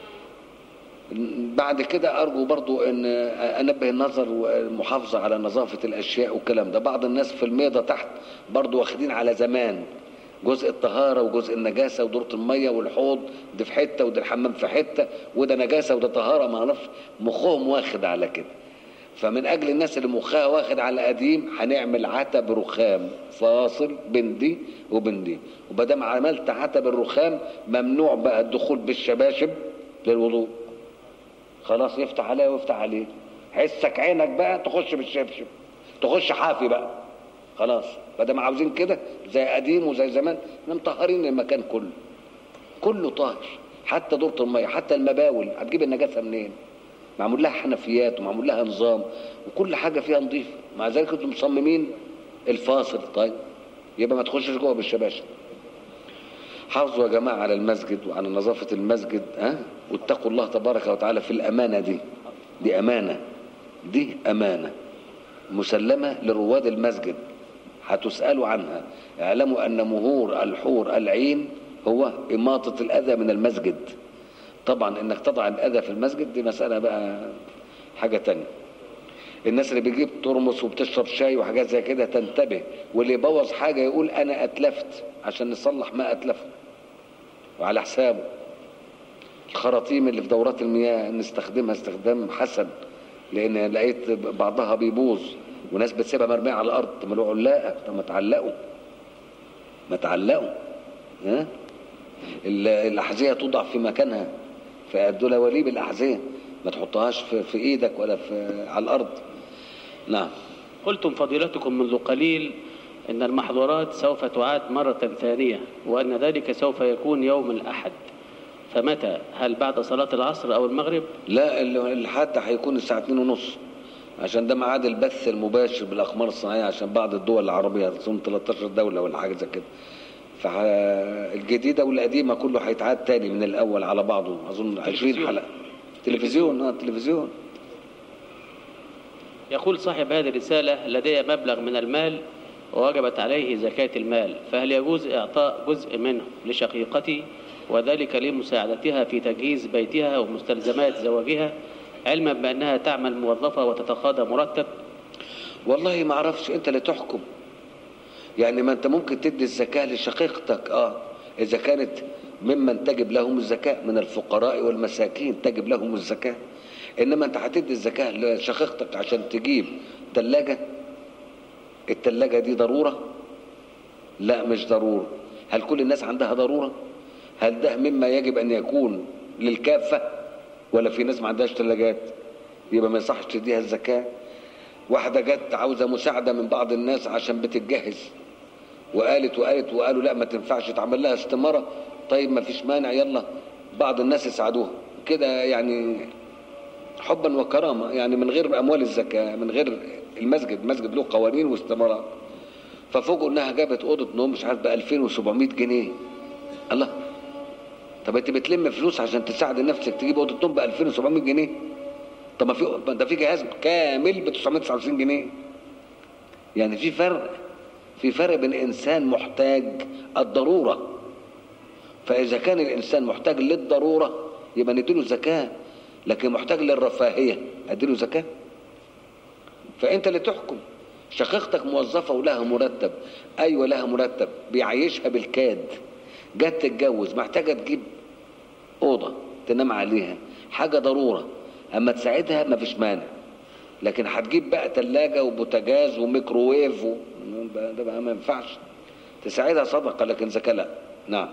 بعد كده ارجو برضو ان انبه النظر والمحافظه على نظافه الاشياء والكلام ده بعض الناس في الميضه تحت برضو واخدين على زمان جزء الطهارة وجزء النجاسة ودورة المية والحوض دي في حتة وده الحمام في حتة وده نجاسة وده طهارة ما اعرفش مخهم واخد على كده فمن اجل الناس اللي مخها واخد على قديم هنعمل عتب رخام فاصل بين دي وبين دي وبدام عملت عتب الرخام ممنوع بقى الدخول بالشباشب للوضوء خلاص يفتح عليها ويفتح عليه حسك عينك بقى تخش بالشبشب تخش حافي بقى خلاص بدل ما عاوزين كده زي قديم وزي زمان احنا مطهرين المكان كله كله طاهر حتى دورة المية حتى المباول هتجيب النجاسة منين معمول لها حنفيات ومعمول لها نظام وكل حاجة فيها نظيفة مع ذلك انتم مصممين الفاصل طيب يبقى ما تخشش جوه بالشباشب حافظوا يا جماعة على المسجد وعلى نظافة المسجد ها واتقوا الله تبارك وتعالى في الأمانة دي دي أمانة دي أمانة مسلمة لرواد المسجد هتسألوا عنها اعلموا أن مهور الحور العين هو إماطة الأذى من المسجد طبعا انك تضع الأذى في المسجد دي مسألة بقى حاجة تانية الناس اللي بيجيب ترمس وبتشرب شاي وحاجات زي كده تنتبه واللي يبوظ حاجة يقول أنا أتلفت عشان نصلح ما أتلفه وعلى حسابه الخراطيم اللي في دورات المياه نستخدمها استخدام حسن لان لقيت بعضها بيبوظ وناس بتسيبها مرميه على الارض طب ما له علاقه طب ما تعلقوا ما تعلقوا ها الاحذيه توضع في مكانها فالدولواليب الاحذيه ما تحطهاش في, في ايدك ولا في على الارض نعم قلتم فضيلتكم منذ قليل ان المحظورات سوف تعاد مرة ثانية وان ذلك سوف يكون يوم الاحد فمتى هل بعد صلاة العصر او المغرب لا الحد هيكون الساعة 2 ونص عشان ده ميعاد البث المباشر بالاقمار الصناعيه عشان بعض الدول العربيه تصوم 13 دوله ولا حاجه زي كده فالجديده والقديمه كله هيتعاد تاني من الاول على بعضه اظن 20 حلقه تلفزيون اه تلفزيون يقول صاحب هذه الرسالة لدي مبلغ من المال ووجبت عليه زكاة المال فهل يجوز إعطاء جزء منه لشقيقتي وذلك لمساعدتها في تجهيز بيتها ومستلزمات زواجها علما بأنها تعمل موظفة وتتقاضى مرتب والله ما اعرفش انت اللي تحكم يعني ما انت ممكن تدي الزكاة لشقيقتك اه اذا كانت ممن تجب لهم الزكاة من الفقراء والمساكين تجب لهم الزكاة انما انت هتدي الزكاة لشقيقتك عشان تجيب ثلاجة الثلاجة دي ضرورة لا مش ضرورة هل كل الناس عندها ضرورة هل ده مما يجب ان يكون للكافة ولا في ناس ما عندهاش ثلاجات يبقى ما يصحش تديها الزكاة واحدة جت عاوزة مساعدة من بعض الناس عشان بتتجهز وقالت وقالت وقالوا لا ما تنفعش تعمل لها استمارة طيب ما فيش مانع يلا بعض الناس يساعدوها كده يعني حبا وكرامة يعني من غير أموال الزكاة من غير المسجد المسجد له قوانين واستمارات ففوجئوا انها جابت اوضه نوم مش عارف ب 2700 جنيه الله طب انت بتلم فلوس عشان تساعد نفسك تجيب اوضه نوم ب 2700 جنيه طب ما في ده في جهاز كامل ب 999 جنيه يعني في فرق في فرق بين انسان محتاج الضروره فاذا كان الانسان محتاج للضروره يبقى نديله زكاه لكن محتاج للرفاهيه اديله زكاه فانت اللي تحكم شقيقتك موظفه ولها مرتب ايوه لها مرتب بيعيشها بالكاد جت تتجوز محتاجه تجيب اوضه تنام عليها حاجه ضروره اما تساعدها مفيش مانع لكن هتجيب بقى ثلاجه وبوتاجاز وميكروويف و... ده بقى ما ينفعش تساعدها صدقه لكن زكاه لا نعم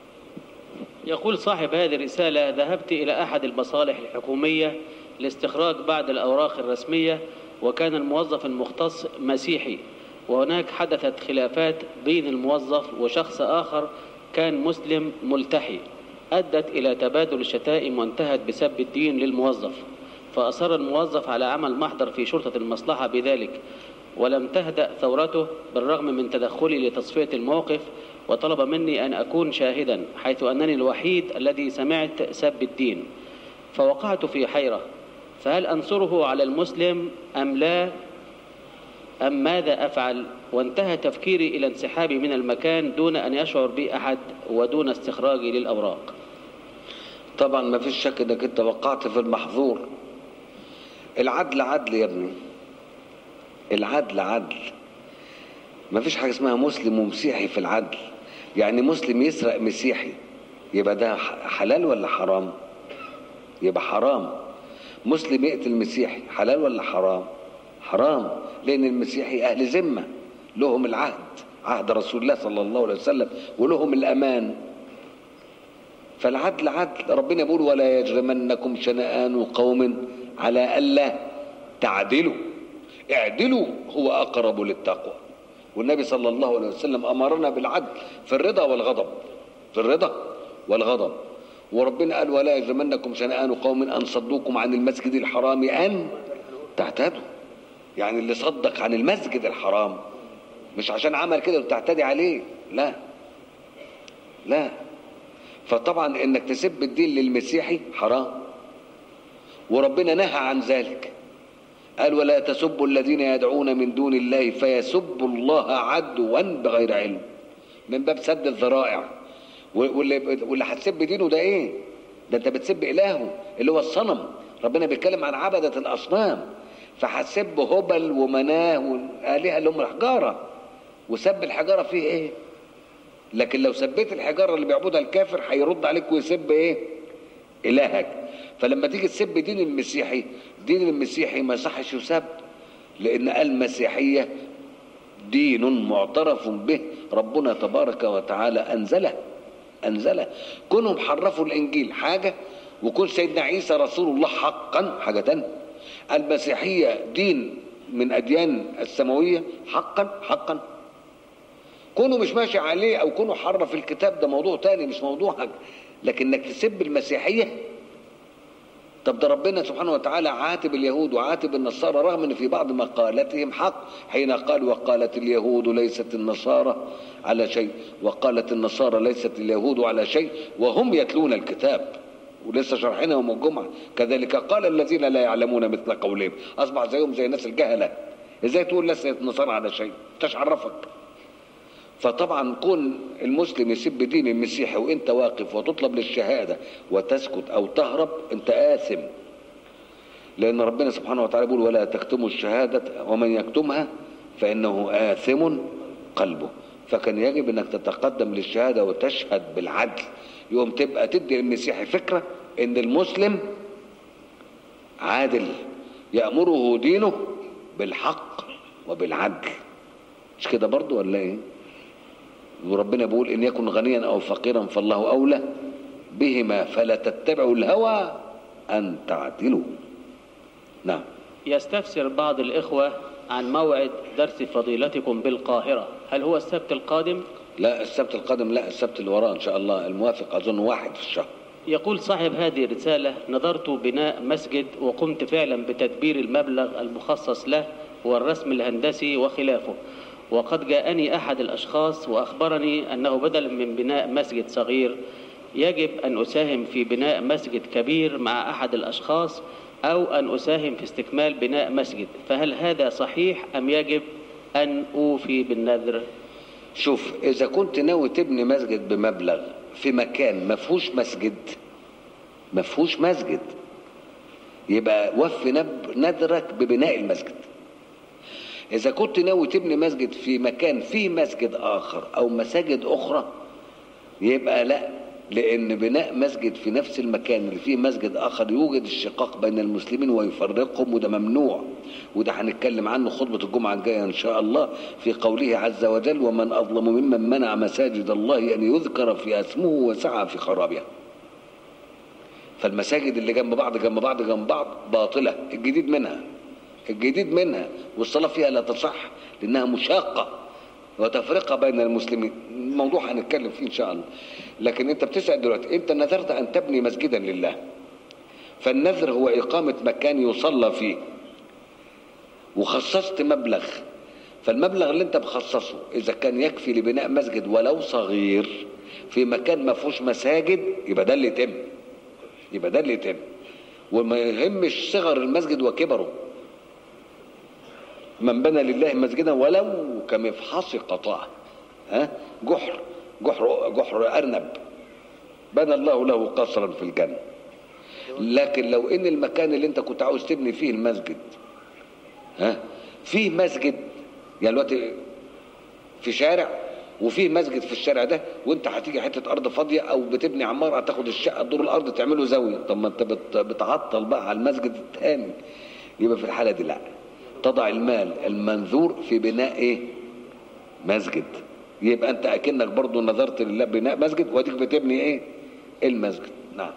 يقول صاحب هذه الرسالة ذهبت إلى أحد المصالح الحكومية لاستخراج بعض الأوراق الرسمية وكان الموظف المختص مسيحي وهناك حدثت خلافات بين الموظف وشخص آخر كان مسلم ملتحي أدت إلى تبادل الشتائم وانتهت بسب الدين للموظف فأصر الموظف على عمل محضر في شرطة المصلحة بذلك ولم تهدأ ثورته بالرغم من تدخلي لتصفية الموقف وطلب مني أن أكون شاهدا حيث أنني الوحيد الذي سمعت سب الدين فوقعت في حيرة فهل أنصره على المسلم أم لا أم ماذا أفعل وانتهى تفكيري إلى انسحابي من المكان دون أن يشعر بي أحد ودون استخراجي للأوراق طبعا ما فيش شك انك انت وقعت في المحظور العدل عدل يا ابني العدل عدل ما فيش حاجه اسمها مسلم ومسيحي في العدل يعني مسلم يسرق مسيحي يبقى ده حلال ولا حرام يبقى حرام مسلم يقتل مسيحي حلال ولا حرام حرام لان المسيحي اهل ذمه لهم العهد عهد رسول الله صلى الله عليه وسلم ولهم الامان فالعدل عدل ربنا يقول ولا يجرمنكم شنآن قوم على ألا تعدلوا اعدلوا هو أقرب للتقوى والنبي صلى الله عليه وسلم أمرنا بالعدل في الرضا والغضب في الرضا والغضب وربنا قال ولا يجرمنكم شنآن قوم أن صدوكم عن المسجد الحرام أن تعتدوا يعني اللي صدق عن المسجد الحرام مش عشان عمل كده وتعتدي عليه لا لا فطبعا انك تسب الدين للمسيحي حرام وربنا نهى عن ذلك قال ولا تسبوا الذين يدعون من دون الله فيسبوا الله عدوا بغير علم من باب سد الذرائع واللي واللي هتسب دينه ده ايه ده انت بتسب الهه اللي هو الصنم ربنا بيتكلم عن عبدة الاصنام فهتسب هبل ومناه والالهه اللي هم الحجاره وسب الحجاره فيه ايه لكن لو سبيت الحجاره اللي بيعبدها الكافر هيرد عليك ويسب ايه الهك فلما تيجي تسب دين المسيحي دين المسيحي ما صحش يسب لان المسيحيه دين معترف به ربنا تبارك وتعالى انزله انزله كونهم حرفوا الانجيل حاجه وكون سيدنا عيسى رسول الله حقا حاجه تانية المسيحيه دين من اديان السماويه حقا حقا كونه مش ماشي عليه او كونه حرف الكتاب ده موضوع تاني مش موضوعك لكن انك تسب المسيحيه طب ده ربنا سبحانه وتعالى عاتب اليهود وعاتب النصارى رغم ان في بعض مقالاتهم حق حين قال وقالت اليهود ليست النصارى على شيء وقالت النصارى ليست اليهود على شيء وهم يتلون الكتاب ولسه شرحنا يوم الجمعه كذلك قال الذين لا يعلمون مثل قولهم اصبح زيهم زي الناس الجهله ازاي تقول ليست النصارى على شيء انتش عرفك فطبعا كون المسلم يسب دين المسيحي وانت واقف وتطلب للشهاده وتسكت او تهرب انت آثم لان ربنا سبحانه وتعالى يقول ولا تكتموا الشهاده ومن يكتمها فانه آثم قلبه فكان يجب انك تتقدم للشهاده وتشهد بالعدل يوم تبقى تدي للمسيحي فكره ان المسلم عادل يأمره دينه بالحق وبالعدل مش كده برضو ولا ايه وربنا بيقول ان يكن غنيا او فقيرا فالله اولى بهما فلا تتبعوا الهوى ان تعدلوا نعم يستفسر بعض الإخوة عن موعد درس فضيلتكم بالقاهرة هل هو السبت القادم؟ لا السبت القادم لا السبت اللي وراه ان شاء الله الموافق اظن واحد في الشهر يقول صاحب هذه الرسالة نظرت بناء مسجد وقمت فعلا بتدبير المبلغ المخصص له والرسم الهندسي وخلافه وقد جاءني أحد الأشخاص وأخبرني أنه بدلا من بناء مسجد صغير يجب أن أساهم في بناء مسجد كبير مع أحد الأشخاص أو أن أساهم في استكمال بناء مسجد فهل هذا صحيح أم يجب أن أوفي بالنذر شوف اذا كنت ناوي تبني مسجد بمبلغ في مكان ما فيهوش مسجد ما فيهوش مسجد يبقى وفي نب- نذرك ببناء المسجد اذا كنت ناوي تبني مسجد في مكان فيه مسجد اخر او مساجد اخرى يبقى لا لان بناء مسجد في نفس المكان اللي فيه مسجد اخر يوجد الشقاق بين المسلمين ويفرقهم وده ممنوع وده هنتكلم عنه خطبه الجمعه الجايه ان شاء الله في قوله عز وجل ومن اظلم ممن منع مساجد الله ان يذكر فيها اسمه وسعى في خرابها فالمساجد اللي جنب بعض جنب بعض جنب بعض باطله الجديد منها الجديد منها والصلاه فيها لا تصح لانها مشاقه وتفرقه بين المسلمين موضوع هنتكلم فيه ان شاء الله لكن انت بتسال دلوقتي انت نذرت ان تبني مسجدا لله فالنذر هو اقامه مكان يصلى فيه وخصصت مبلغ فالمبلغ اللي انت مخصصه اذا كان يكفي لبناء مسجد ولو صغير في مكان ما فيهوش مساجد يبقى ده اللي يتم يبقى ده اللي يتم وما يهمش صغر المسجد وكبره من بنى لله مسجدا ولو كمفحص قطعه ها جحر جحر جحر ارنب بنى الله له قصرا في الجنه لكن لو ان المكان اللي انت كنت عاوز تبني فيه المسجد ها فيه مسجد يعني دلوقتي في شارع وفيه مسجد في الشارع ده وانت هتيجي حته ارض فاضيه او بتبني عماره هتاخد الشقه دور الارض تعمله زاويه طب ما انت بت- بتعطل بقى على المسجد الثاني يبقى في الحاله دي لا تضع المال المنذور في بناء ايه مسجد يبقى انت اكنك برضو نظرت لله بناء مسجد واديك بتبني ايه المسجد نعم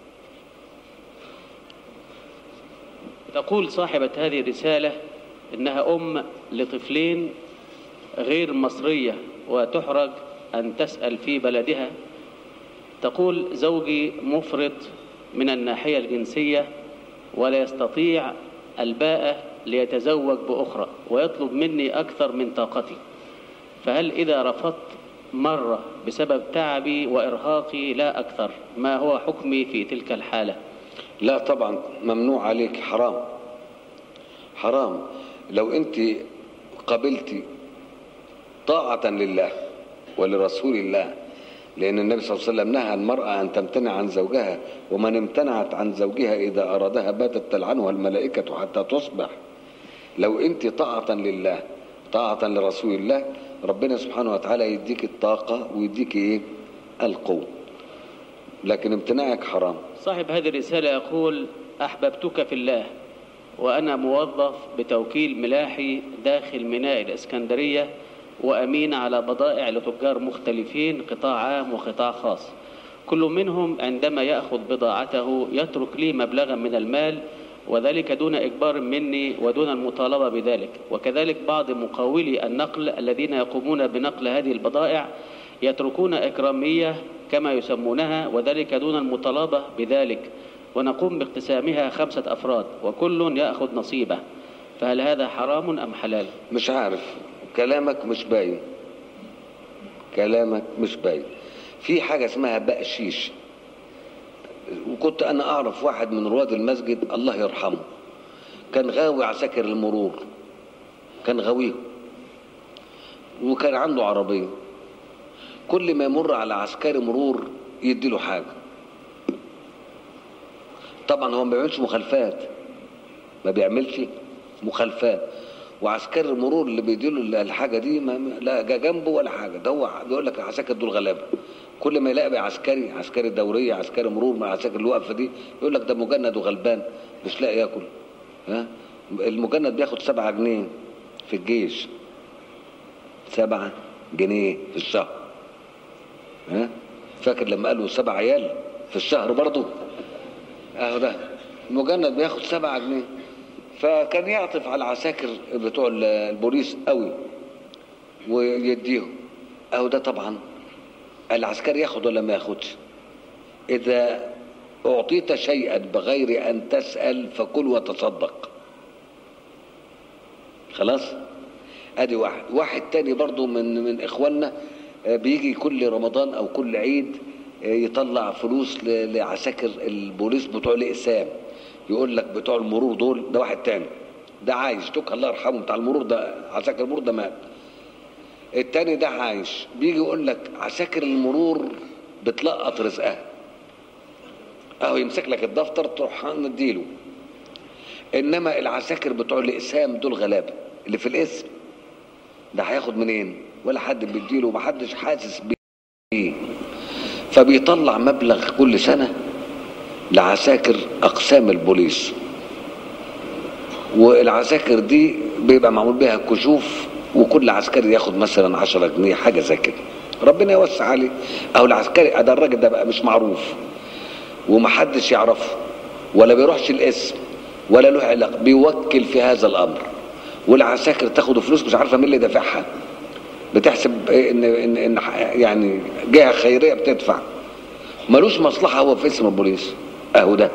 تقول صاحبة هذه الرسالة إنها أم لطفلين غير مصرية وتحرج أن تسأل في بلدها تقول زوجي مفرط من الناحية الجنسية ولا يستطيع الباءة ليتزوج بأخرى ويطلب مني أكثر من طاقتي فهل إذا رفضت مرة بسبب تعبي وإرهاقي لا أكثر ما هو حكمي في تلك الحالة لا طبعا ممنوع عليك حرام حرام لو انت قبلتي طاعة لله ولرسول الله لأن النبي صلى الله عليه وسلم نهى المرأة أن تمتنع عن زوجها ومن امتنعت عن زوجها إذا أرادها باتت تلعنها الملائكة حتى تصبح لو أنت طاعة لله طاعة لرسول الله ربنا سبحانه وتعالى يديك الطاقة ويديك إيه القوة لكن امتناعك حرام صاحب هذه الرسالة يقول أحببتك في الله وأنا موظف بتوكيل ملاحي داخل ميناء الإسكندرية وأمين على بضائع لتجار مختلفين قطاع عام وقطاع خاص كل منهم عندما يأخذ بضاعته يترك لي مبلغا من المال وذلك دون إجبار مني ودون المطالبة بذلك وكذلك بعض مقاولي النقل الذين يقومون بنقل هذه البضائع يتركون إكرامية كما يسمونها وذلك دون المطالبة بذلك ونقوم باقتسامها خمسة أفراد وكل يأخذ نصيبه فهل هذا حرام أم حلال مش عارف كلامك مش باين كلامك مش باين في حاجة اسمها بقشيش وكنت أنا أعرف واحد من رواد المسجد الله يرحمه كان غاوي عساكر المرور كان غاويه وكان عنده عربية كل ما يمر على عسكري مرور يديله حاجة طبعا هو ما بيعملش مخالفات ما بيعملش مخالفات وعسكري المرور اللي بيديله الحاجه دي ما لا جا جنبه ولا حاجه ده هو بيقول لك العساكر دول غلابه كل ما يلاقي عسكري عسكري دوريه عسكري مرور مع العساكر اللي واقفه دي يقول لك ده مجند وغلبان مش لاقي ياكل ها المجند بياخد سبعة جنيه في الجيش سبعة جنيه في الشهر ها فاكر لما قالوا سبع عيال في الشهر برضه اهو ده المجند بياخد سبعة جنيه فكان يعطف على العساكر بتوع البوليس قوي ويديهم اهو ده طبعا العسكري ياخد ولا ما ياخدش اذا اعطيت شيئا بغير ان تسال فكل وتصدق خلاص ادي واحد واحد تاني برضو من من اخواننا بيجي كل رمضان او كل عيد يطلع فلوس لعساكر البوليس بتوع الاقسام يقول لك بتوع المرور دول ده واحد تاني ده عايش توك الله يرحمه بتاع المرور ده عساكر المرور ده مات التاني ده عايش بيجي يقول لك عساكر المرور بتلقط رزقها اهو يمسك لك الدفتر تروح نديله انما العساكر بتوع الاقسام دول غلابه اللي في الاسم ده هياخد منين ولا حد بيديله ومحدش حاسس بيه فبيطلع مبلغ كل سنه لعساكر اقسام البوليس والعساكر دي بيبقى معمول بيها كشوف وكل عسكري ياخد مثلا 10 جنيه حاجه زي كده ربنا يوسع عليه او العسكري ده الراجل ده بقى مش معروف ومحدش يعرفه ولا بيروحش الاسم ولا له علاقه بيوكل في هذا الامر والعساكر تاخد فلوس مش عارفه مين اللي دافعها بتحسب ان ان, إن يعني جهه خيريه بتدفع ملوش مصلحه هو في اسم البوليس اهو ده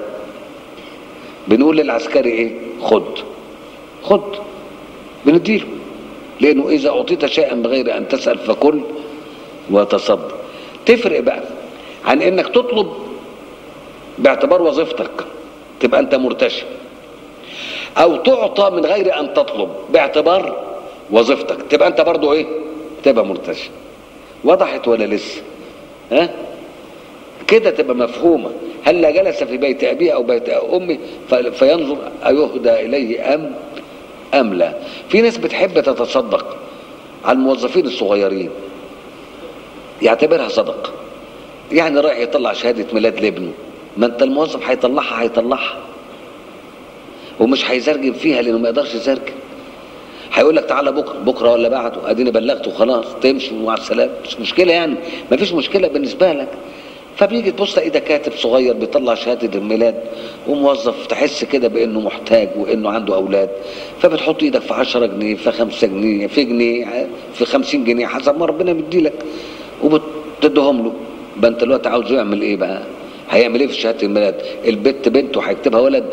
بنقول للعسكري ايه خد خد بنديله لانه اذا اعطيت شيئا بغير ان تسال فكل وتصدق تفرق بقى عن انك تطلب باعتبار وظيفتك تبقى انت مرتشي او تعطى من غير ان تطلب باعتبار وظيفتك تبقى انت برضو ايه تبقى مرتشي وضحت ولا لسه ها كده تبقى مفهومه هل جلس في بيت ابيه او بيت امه فينظر ايهدى اليه ام ام لا في ناس بتحب تتصدق على الموظفين الصغيرين يعتبرها صدقه يعني رايح يطلع شهاده ميلاد لابنه ما انت الموظف هيطلعها هيطلعها ومش هيزرجم فيها لانه ما يقدرش يزرجم هيقول لك تعالى بكره بكره ولا بعده اديني بلغته خلاص تمشي ومع السلامه مش مشكله يعني ما فيش مشكله بالنسبه لك فبيجي تبص تلاقي ده كاتب صغير بيطلع شهاده الميلاد وموظف تحس كده بانه محتاج وانه عنده اولاد فبتحط ايدك في 10 جنيه في 5 جنيه في جنيه في 50 جنيه حسب ما ربنا مديلك وبتديهم له بقى انت دلوقتي عاوزه يعمل ايه بقى؟ هيعمل ايه في شهاده الميلاد؟ البت بنته هيكتبها ولد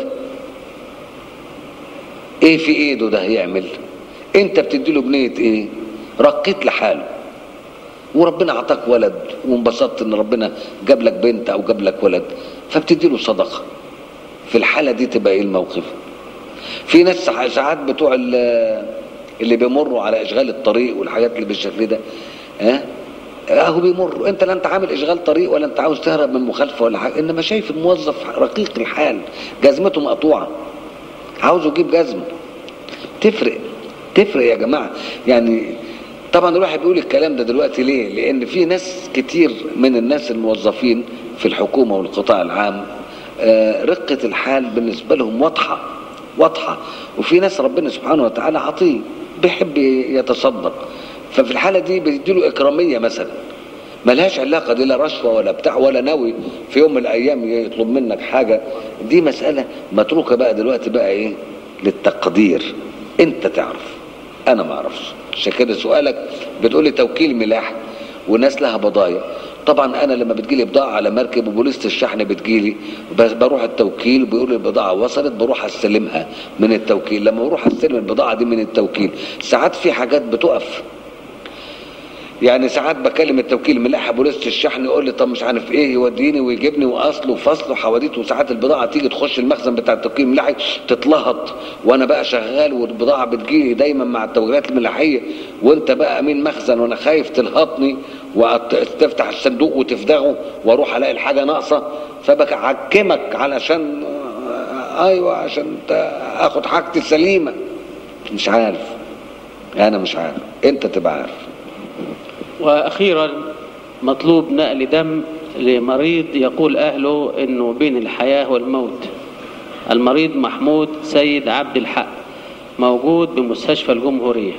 ايه في ايده ده هيعمل؟ انت بتدي له بنيه ايه؟ رقيت لحاله وربنا اعطاك ولد وانبسطت ان ربنا جاب لك بنت او جاب لك ولد فبتدي له صدقه في الحاله دي تبقى ايه الموقف في ناس ساعات بتوع اللي بيمروا على اشغال الطريق والحاجات اللي بالشكل ده ها اهو بيمر انت لا انت عامل اشغال طريق ولا انت عاوز تهرب من مخالفه ولا حاجه انما شايف الموظف رقيق الحال جزمته مقطوعه عاوزه يجيب جزمه تفرق تفرق يا جماعه يعني طبعا الواحد بيقول الكلام ده دلوقتي ليه لان في ناس كتير من الناس الموظفين في الحكومه والقطاع العام رقه الحال بالنسبه لهم واضحه واضحه وفي ناس ربنا سبحانه وتعالى عطيه بيحب يتصدق ففي الحاله دي بيديله اكراميه مثلا ملهاش علاقه دي لا رشوه ولا بتاع ولا ناوي في يوم من الايام يطلب منك حاجه دي مساله متروكه بقى دلوقتي بقى ايه للتقدير انت تعرف انا ما اعرفش عشان كده سؤالك بتقول لي توكيل ملاح وناس لها بضايع طبعا انا لما بتجيلي بضاعه على مركب وبوليسه الشحن بتجيلي بروح التوكيل بيقول لي البضاعه وصلت بروح استلمها من التوكيل لما بروح استلم البضاعه دي من التوكيل ساعات في حاجات بتقف يعني ساعات بكلم التوكيل ملاحة بوليسة الشحن يقول لي طب مش عارف ايه يوديني ويجيبني واصله وفصله وحواديت وساعات البضاعه تيجي تخش المخزن بتاع التوكيل الملاحي تتلهط وانا بقى شغال والبضاعه بتجيلي دايما مع التوكيلات الملاحيه وانت بقى امين مخزن وانا خايف تلهطني وتفتح الصندوق وتفدغه واروح الاقي الحاجه ناقصه فبعكمك علشان ايوه عشان اخد حاجتي السليمه مش عارف انا مش عارف انت تبقى عارف وأخيرا مطلوب نقل دم لمريض يقول أهله أنه بين الحياة والموت المريض محمود سيد عبد الحق موجود بمستشفى الجمهورية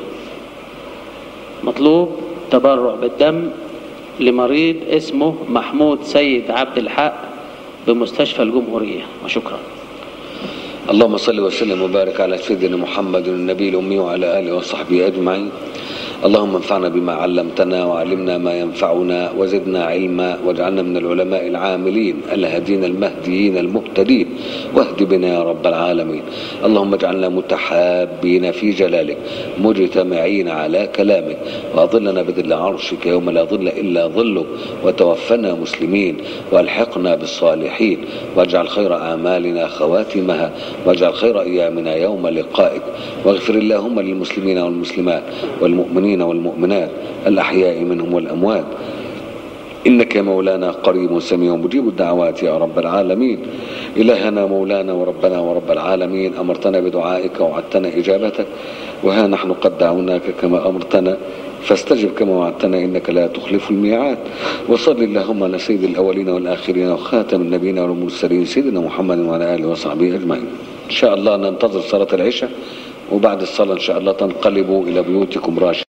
مطلوب تبرع بالدم لمريض اسمه محمود سيد عبد الحق بمستشفى الجمهورية وشكرا اللهم صل وسلم وبارك على سيدنا محمد النبي الأمي وعلى آله وصحبه أجمعين اللهم انفعنا بما علمتنا وعلمنا ما ينفعنا وزدنا علما واجعلنا من العلماء العاملين الهادين المهديين المهتدين واهد بنا يا رب العالمين اللهم اجعلنا متحابين في جلالك مجتمعين على كلامك واظلنا بذل عرشك يوم لا ظل الا ظلك وتوفنا مسلمين والحقنا بالصالحين واجعل خير اعمالنا خواتمها واجعل خير ايامنا يوم لقائك واغفر اللهم للمسلمين والمسلمات والمؤمنين والمؤمنات الأحياء منهم والأموات إنك يا مولانا قريب سميع مجيب الدعوات يا رب العالمين إلهنا مولانا وربنا ورب العالمين أمرتنا بدعائك وعدتنا إجابتك وها نحن قد دعوناك كما أمرتنا فاستجب كما وعدتنا إنك لا تخلف الميعاد وصل اللهم على سيد الأولين والآخرين وخاتم النبيين والمرسلين سيدنا محمد وعلى آله وصحبه أجمعين إن شاء الله ننتظر صلاة العشاء وبعد الصلاة إن شاء الله تنقلبوا إلى بيوتكم راشدين